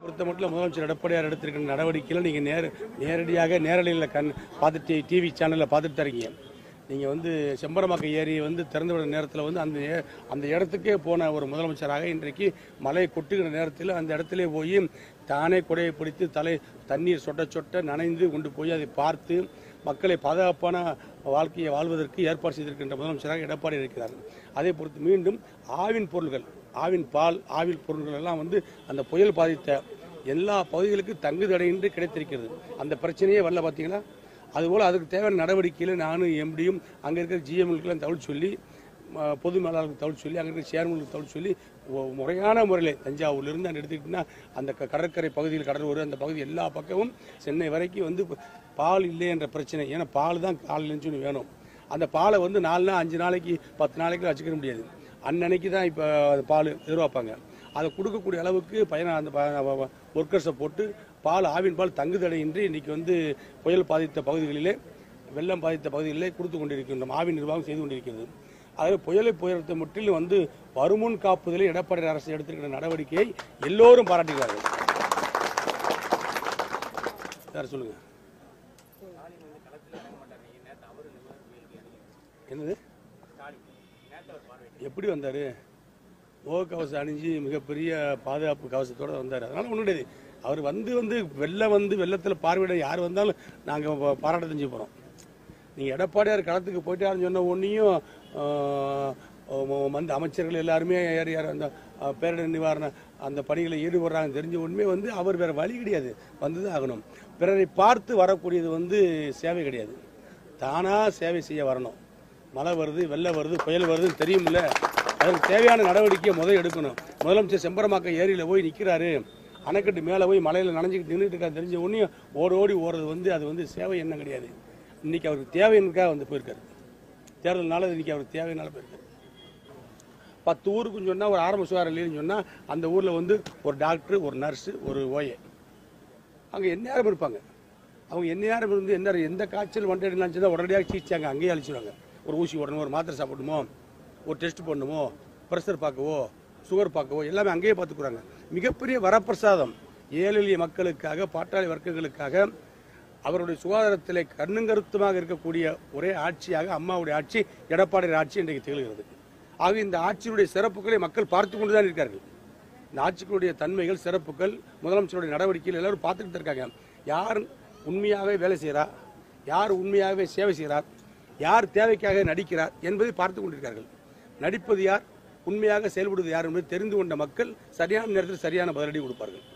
பொறுத்த மட்டும் முதலமைச்சர் எடப்பாடியார் எடுத்திருக்கிற நடவடிக்கையில் நீங்கள் நேர நேரடியாக நேரலையில் கண் பார்த்துட்டு டிவி சேனலில் பார்த்துட்டு தரீங்க நீங்கள் வந்து செம்பரமாக்க ஏரி வந்து திறந்து விட நேரத்தில் வந்து அந்த ஏ- அந்த இடத்துக்கே போன ஒரு முதலமைச்சராக இன்றைக்கு மழை கொட்டுகிற நேரத்தில் அந்த இடத்திலே போய் தானே குடையை பிடித்து தலை தண்ணீர் சொட்ட சொட்ட நனைந்து கொண்டு போய் அதை பார்த்து மக்களை பாதுகாப்பான வாழ்க்கையை வாழ்வதற்கு ஏற்பாடு செய்திருக்கின்ற முதலமைச்சராக எடப்பாடி இருக்கிறார் அதே பொறுத்து மீண்டும் ஆவின் பொருள்கள் ஆவின் பால் ஆவில் பொருள்கள் எல்லாம் வந்து அந்த புயல் பாதித்த எல்லா பகுதிகளுக்கும் தங்கு தடையின்றி கிடைத்திருக்கிறது அந்த பிரச்சனையே வரல பார்த்தீங்களா அதுபோல் அதுக்கு தேவையான நடவடிக்கையில் நானும் எம்டியும் அங்கே இருக்கிற ஜிஎம்களுக்கெல்லாம் தகவல் சொல்லி ம, பொது மேலாளருக்கு தகவல் சொல்லி அங்கே இருக்கிற சேர்மனுக்கு தகவல் சொல்லி ஒ- முறையான முறையில் தஞ்சாவூர்லேருந்து அங்கே எடுத்துக்கிட்டிங்கன்னா அந்த க- கடற்கரை பகுதியில் கடலூர் அந்த பகுதி எல்லா பக்கமும் சென்னை வரைக்கும் வந்து பால் இல்லை என்ற பிரச்சனை ஏன்னா பால் தான் காலையில் சொல்லி வேணும் அந்த பாலை வந்து நாலு நாள் அஞ்சு நாளைக்கு பத்து நாளைக்கு வச்சுக்க முடியாது அன்னன்னைக்கு தான் இப்போ பால் எதிர்பார்ப்பாங்க அதை கொடுக்கக்கூடிய அளவுக்கு பயண அந்த ஒர்க்கர்ஸை போட்டு பால் ஆவின் பால் தங்குதடையின்றி இன்னைக்கு வந்து புயல் பாதித்த பகுதிகளிலே வெள்ளம் பாதித்த பகுதிகளிலே கொடுத்து கொண்டிருக்கின்றோம் ஆவின் நிர்வாகம் செய்து கொண்டிருக்கிறது அதில் புயலை புயலத்தை முற்றிலும் வந்து வருமுன் காப்புதலில் எடப்பாடி அரசு எடுத்திருக்கிற நடவடிக்கையை எல்லோரும் பாராட்டுகிறார்கள் யார் சொல்லுங்க என்னது எப்படி வந்தாரு முகக்கவசம் அணிஞ்சு மிகப்பெரிய பாதுகாப்பு கவசத்தோட வந்தார் அதனால ஒன்றும் கிடையாது அவர் வந்து வந்து வெள்ளம் வந்து வெள்ளத்தில் பார்வையிட யார் வந்தாலும் நாங்கள் பாராட்ட செஞ்சு போகிறோம் நீங்கள் எடப்பாடியார் களத்துக்கு போயிட்டாருன்னு சொன்ன ஒன்றையும் வந்து அமைச்சர்கள் எல்லாருமே யார் யார் அந்த ஆஹ், பேரிடர் நிவாரண அந்த பணிகளை ஈடுபடுறாங்க தெரிஞ்ச உண்மை வந்து அவர் வேற வழி கிடையாது வந்து தான் ஆகணும் பிறரை பார்த்து வரக்கூடியது வந்து சேவை கிடையாது தானாக சேவை செய்ய வரணும் மழை வருது வெள்ளம் வருது புயல் வருதுன்னு தெரியும்ல அதுக்கு தேவையான நடவடிக்கையை முதல் எடுக்கணும் முதலமைச்சர் செம்பரமாக்க ஏரியில் போய் நிற்கிறாரு அணைக்கட்டு மேலே போய் மலையில் நனைஞ்சிக்கிட்டு நின்றுட்டு இருக்காரு தெரிஞ்ச உடனே ஓடி ஓடி ஓடுறது வந்து அது வந்து சேவை என்ன கிடையாது இன்னைக்கு அவருக்கு தேவையின்னுக்காக வந்து போயிருக்காரு தேர்தல்னால இன்னைக்கு அவருக்கு தேவையினால போயிருக்காரு பத்து ஊருக்குன்னு சொன்னால் ஒரு ஆரம்ப சுகாதார நிலையம்னு சொன்னால் அந்த ஊரில் வந்து ஒரு டாக்டர் ஒரு நர்ஸு ஒரு ஓஏ அங்கே எந்நேரம் இருப்பாங்க அவங்க எந்நேரம் இருந்து என்ன எந்த காய்ச்சல் வந்துடுனாச்சு தான் உடனடியாக சிகிச்சாங்க அங்கேயே அழிச்சிடுவாங்க ஒரு ஊசி போடணுமோ ஒரு மாத்திரை சாப்பிடணுமோ ஒரு டெஸ்ட் பண்ணணுமோ ப்ரெஷர் பார்க்கவோ சுகர் பார்க்கவோ எல்லாமே அங்கேயே பார்த்துக்குறாங்க மிகப்பெரிய வரப்பிரசாதம் ஏழை எளிய மக்களுக்காக பாட்டாளி வர்க்கங்களுக்காக அவருடைய சுகாதாரத்திலே கண்ணுங்கருத்துமாக இருக்கக்கூடிய ஒரே ஆட்சியாக அம்மாவுடைய ஆட்சி எடப்பாடி ஆட்சி இன்றைக்கு திகழ்கிறது ஆக இந்த ஆட்சியினுடைய சிறப்புகளை மக்கள் பார்த்து கொண்டு தான் இருக்கார்கள் இந்த ஆட்சிகளுடைய தன்மைகள் சிறப்புகள் முதலமைச்சருடைய நடவடிக்கைகள் எல்லாரும் பார்த்துக்கிட்டு இருக்காங்க யார் உண்மையாகவே வேலை செய்கிறார் யார் உண்மையாகவே சேவை செய்கிறார் யார் தேவைக்காக நடிக்கிறார் என்பதை பார்த்து கொண்டிருக்கார்கள் நடிப்பது யார் உண்மையாக செயல்படுவது யார் என்பதை தெரிந்து கொண்ட மக்கள் சரியான நேரத்தில் சரியான பதிலடி கொடுப்பார்கள்